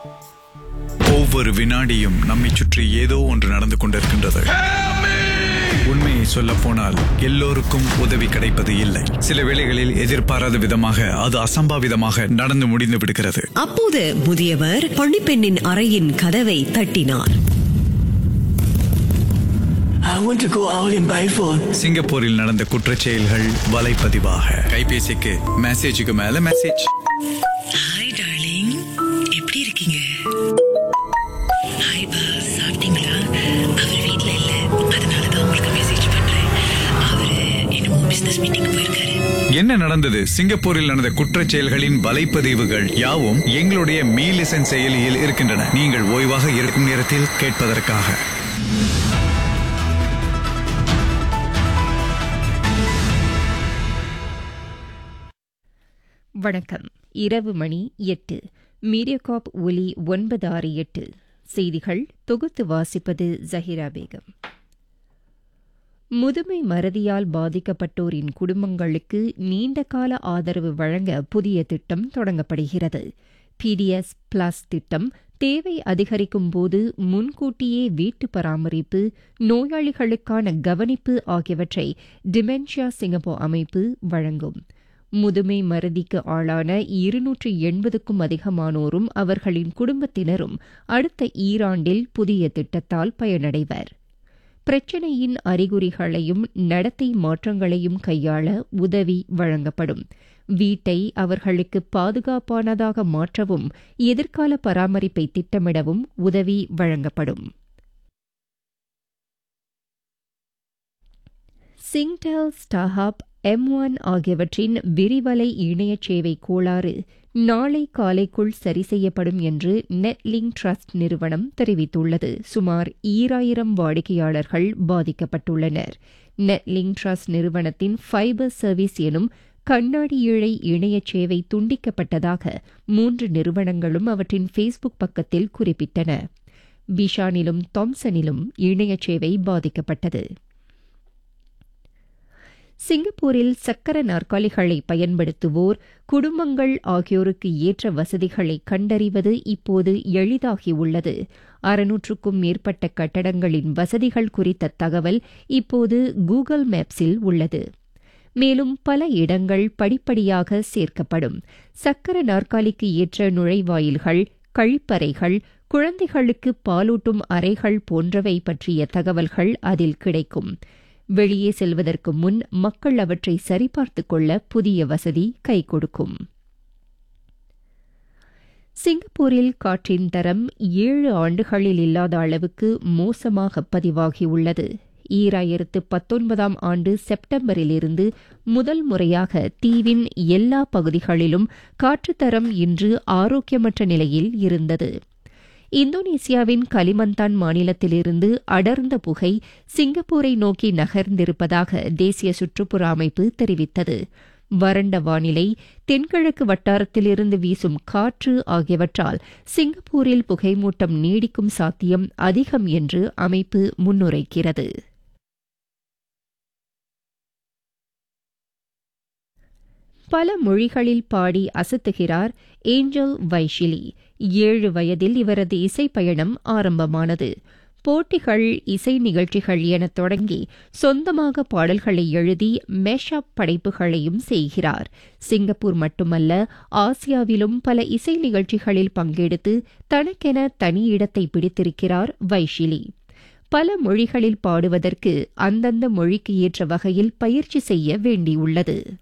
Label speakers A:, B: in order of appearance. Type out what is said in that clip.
A: ஒவ்வொரு வினாடியும் நம்மை சுற்றி ஏதோ ஒன்று நடந்து கொண்டிருக்கின்றது உண்மையை சொல்ல போனால் எல்லோருக்கும் உதவி கிடைப்பது இல்லை சில வேளைகளில் எதிர்பாராத விதமாக அது அசம்பாவிதமாக நடந்து முடிந்து விடுகிறது
B: அப்போது முதியவர் பணிப்பெண்ணின் அறையின் கதவை தட்டினார்
C: I want to go out in Biford.
A: சிங்கப்பூரில் நடந்த குற்றச் செயல்கள் வலைப்பதிவாக கைபேசிக்கு மெசேஜுக்கு மேல மெசேஜ்
B: ஹாய் டார்லிங் எப்படி இருக்கீங்க ஹாய் பா சாப்பிட்டீங்களா அவர் வீட்ல இல்ல அதனால தான் உங்களுக்கு மெசேஜ் பண்றேன் அவரு என்னமோ பிசினஸ் மீட்டிங் போயிருக்காரு
A: என்ன நடந்தது சிங்கப்பூரில் நடந்த குற்றச் செயல்களின் வலைப்பதிவுகள் யாவும் எங்களுடைய மீ லிசன் செயலியில் இருக்கின்றன நீங்கள் ஓய்வாக இருக்கும் நேரத்தில் கேட்பதற்காக
D: வணக்கம் இரவு மணி எட்டு மீடியாகாப் ஒலி ஒன்பது ஆறு எட்டு செய்திகள் தொகுத்து வாசிப்பது ஜஹிரா பேகம் முதுமை மறதியால் பாதிக்கப்பட்டோரின் குடும்பங்களுக்கு நீண்டகால ஆதரவு வழங்க புதிய திட்டம் தொடங்கப்படுகிறது பிடிஎஸ் பிளஸ் திட்டம் தேவை அதிகரிக்கும் போது முன்கூட்டியே வீட்டு பராமரிப்பு நோயாளிகளுக்கான கவனிப்பு ஆகியவற்றை டிமென்ஷியா சிங்கப்பூர் அமைப்பு வழங்கும் முதுமை மறதிக்கு ஆளான இருநூற்று எண்பதுக்கும் அதிகமானோரும் அவர்களின் குடும்பத்தினரும் அடுத்த ஈராண்டில் புதிய திட்டத்தால் பயனடைவர் பிரச்சினையின் அறிகுறிகளையும் நடத்தை மாற்றங்களையும் கையாள உதவி வழங்கப்படும் வீட்டை அவர்களுக்கு பாதுகாப்பானதாக மாற்றவும் எதிர்கால பராமரிப்பை திட்டமிடவும் உதவி வழங்கப்படும் சிங்டெல் ஸ்டாஹாப் எம் ஒன் ஆகியவற்றின் விரிவலை இணைய சேவை கோளாறு நாளை காலைக்குள் சரி செய்யப்படும் என்று நெட்லிங் ட்ரஸ்ட் நிறுவனம் தெரிவித்துள்ளது சுமார் ஈராயிரம் வாடிக்கையாளர்கள் பாதிக்கப்பட்டுள்ளனர் நெட்லிங் ட்ரஸ்ட் நிறுவனத்தின் ஃபைபர் சர்வீஸ் எனும் கண்ணாடி இழை இணைய சேவை துண்டிக்கப்பட்டதாக மூன்று நிறுவனங்களும் அவற்றின் ஃபேஸ்புக் பக்கத்தில் குறிப்பிட்டன பிஷானிலும் தாம்சனிலும் இணைய சேவை பாதிக்கப்பட்டது சிங்கப்பூரில் சக்கர நாற்காலிகளை பயன்படுத்துவோர் குடும்பங்கள் ஆகியோருக்கு ஏற்ற வசதிகளை கண்டறிவது இப்போது எளிதாகியுள்ளது அறுநூற்றுக்கும் மேற்பட்ட கட்டடங்களின் வசதிகள் குறித்த தகவல் இப்போது கூகுள் மேப்ஸில் உள்ளது மேலும் பல இடங்கள் படிப்படியாக சேர்க்கப்படும் சக்கர நாற்காலிக்கு ஏற்ற நுழைவாயில்கள் கழிப்பறைகள் குழந்தைகளுக்கு பாலூட்டும் அறைகள் போன்றவை பற்றிய தகவல்கள் அதில் கிடைக்கும் வெளியே செல்வதற்கு முன் மக்கள் அவற்றை சரிபார்த்துக் கொள்ள புதிய வசதி கை கொடுக்கும் சிங்கப்பூரில் காற்றின் தரம் ஏழு ஆண்டுகளில் இல்லாத அளவுக்கு மோசமாக பதிவாகியுள்ளது ஈராயிரத்து பத்தொன்பதாம் ஆண்டு செப்டம்பரிலிருந்து முதல் முறையாக தீவின் எல்லா பகுதிகளிலும் காற்றுத்தரம் இன்று ஆரோக்கியமற்ற நிலையில் இருந்தது இந்தோனேசியாவின் கலிமந்தான் மாநிலத்திலிருந்து அடர்ந்த புகை சிங்கப்பூரை நோக்கி நகர்ந்திருப்பதாக தேசிய சுற்றுப்புற அமைப்பு தெரிவித்தது வறண்ட வானிலை தென்கிழக்கு வட்டாரத்திலிருந்து வீசும் காற்று ஆகியவற்றால் சிங்கப்பூரில் புகைமூட்டம் நீடிக்கும் சாத்தியம் அதிகம் என்று அமைப்பு முன்னுரைக்கிறது பல மொழிகளில் பாடி அசத்துகிறார் ஏஞ்சல் வைஷிலி ஏழு வயதில் இவரது இசை பயணம் ஆரம்பமானது போட்டிகள் இசை நிகழ்ச்சிகள் என தொடங்கி சொந்தமாக பாடல்களை எழுதி மெஷப் படைப்புகளையும் செய்கிறார் சிங்கப்பூர் மட்டுமல்ல ஆசியாவிலும் பல இசை நிகழ்ச்சிகளில் பங்கெடுத்து தனக்கென தனி இடத்தை பிடித்திருக்கிறார் வைஷிலி பல மொழிகளில் பாடுவதற்கு அந்தந்த மொழிக்கு ஏற்ற வகையில் பயிற்சி செய்ய வேண்டியுள்ளது